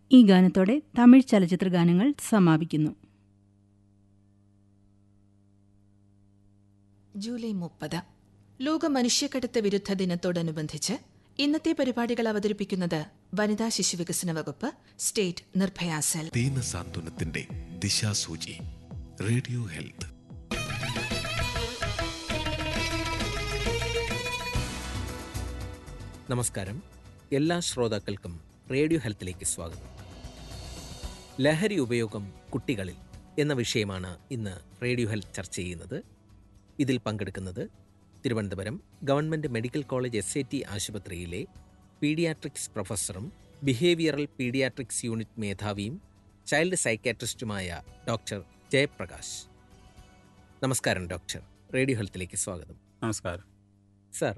ഈ ഗാനത്തോടെ തമിഴ് ചലച്ചിത്ര ഗാനങ്ങൾ സമാപിക്കുന്നു ജൂലൈ മുപ്പത് ലോക മനുഷ്യക്കടത്ത് വിരുദ്ധ ദിനത്തോടനുബന്ധിച്ച് ഇന്നത്തെ പരിപാടികൾ അവതരിപ്പിക്കുന്നത് വനിതാ ശിശുവികസന വകുപ്പ് സ്റ്റേറ്റ് നിർഭയ സെൽ ദീന സാന്ത്വനത്തിന്റെ ദിശാസൂചി റേഡിയോ ഹെൽത്ത് നമസ്കാരം എല്ലാ ശ്രോതാക്കൾക്കും റേഡിയോ ഹെൽത്തിലേക്ക് സ്വാഗതം ലഹരി ഉപയോഗം കുട്ടികളിൽ എന്ന വിഷയമാണ് ഇന്ന് റേഡിയോ ഹെൽത്ത് ചർച്ച ചെയ്യുന്നത് ഇതിൽ പങ്കെടുക്കുന്നത് Thiruvananthapuram government medical college S A T ആശുപത്രിയിലെ പീഡിയാട്രിക്സ് പ്രൊഫസറും ബിഹേവിയറൽ പീഡിയാട്രിക്സ് യൂണിറ്റ് മേധാവിയും ചൈൽഡ് സൈക്കാട്രിസ്റ്റുമായ ഡോക്ടർ ജയപ്രകാശ് നമസ്കാരം ഡോക്ടർ റേഡിയോ ഹെൽത്തിലേക്ക് സ്വാഗതം നമസ്കാരം